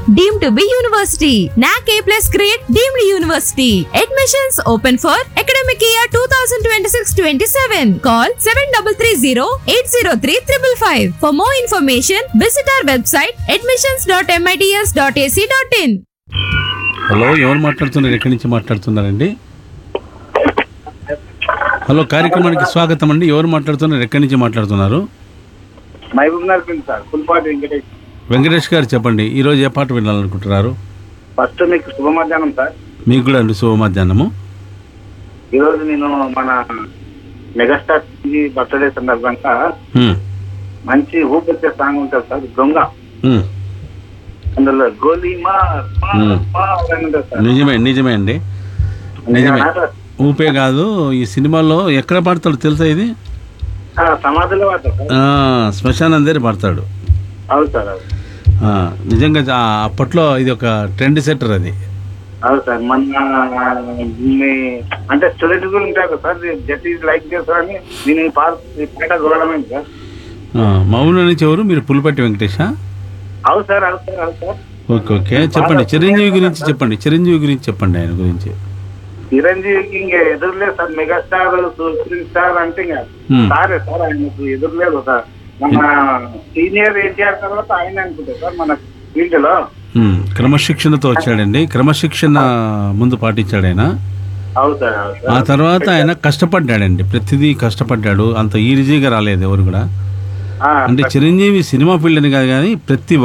deemed to be university. NAC A plus grade deemed university. Admissions open for academic year 2026-27. Call 7330-803-555. For more information, visit our website admissions.mits.ac.in. Hello ఎవరు మాట్లాడుతున్నారు ఎక్కడి నుంచి మాట్లాడుతున్నారండి hello కార్యక్రమానికి స్వాగతం అండి ఎవరు మాట్లాడుతున్నారు ఎక్కడి నుంచి మాట్లాడుతున్నారు మహబూబ్ నగర్ సార్ ఫుల్పాటి వెంకటేష్ వెంకటేష్ గారు చెప్పండి ఈరోజు ఏ పాట వినాలనుకుంటున్నారు ఫస్ట్ మీకు శుభ మధ్యాహ్నం సార్ మీకు కూడా అండి శుభ మధ్యాహ్నము ఈరోజు నేను మన మెగాస్టార్ టీవీ బర్త్డే సందర్భంగా హ్మ్, మంచి ఊపొచ్చే సాంగ్ ఉంటుంది సార్ దొంగ హ్మ్. అందులో గోలీ మా మా, మ్మ్. మా అని ఉంటుంది సార్ నిజమే నిజమే అండి నిజమే నిజమేనా సార్? ఊపే కాదు ఈ సినిమాలో ఎక్కడ పాడతాడు తెలుసా ఇది ఆ, సమాధిలో వాడతారు సార్ ఆ, శ్మశానం దగ్గర పాడతాడు అవును సార్ అవును ఆ, నిజంగా చా- అప్పట్లో ఇది ఒక ట్రెండ్ సెట్టర్ అది అవును సార్ మొన్న మీ అంటే స్టూడెంట్ కూడా ఉంటారు కదా సార్ జస్ట్ ఇది లైక్ చేస్తారని నేను ఈ పాట ఈ పాట చూడడమైంది సార్ ఆ, మౌన నుంచి ఎవరు మీరు పులిపట్టి వెంకటేషా అవును సార్ అవును సార్ అవును సార్ ఓకే ఓకే చెప్పండి చిరంజీవి గురించి చెప్పండి చిరంజీవి గురించి చెప్పండి ఆయన గురించి చిరంజీవికి ఇంకా ఎదురులేదు సార్ మెగాస్టార్ సూపర్ స్టార్ అంటే ఇంకా Hmm. సారే సార్ ఆయనకు ఎదురులేదు సార్ మన సీనియర్ ఎన్టీఆర్ తర్వాత ఆయన అనుకుంటా సార్ మన ఫీల్డ్ లో ఉమ్, క్రమశిక్షణతో వచ్చాడండి క్రమశిక్షణ ముందు పాటించాడు ఆయన అవును సార్ అవును ఆ సార్ తర్వాత ఆయన కష్టపడ్డాడండి ప్రతిదీ కష్టపడ్డాడు అంత ఈజీగా రాలేదు ఎవరు కూడా ఆ, అంటే చిరంజీవి సినిమా ఫీల్డ్ అని కాదు కానీ ప్రతి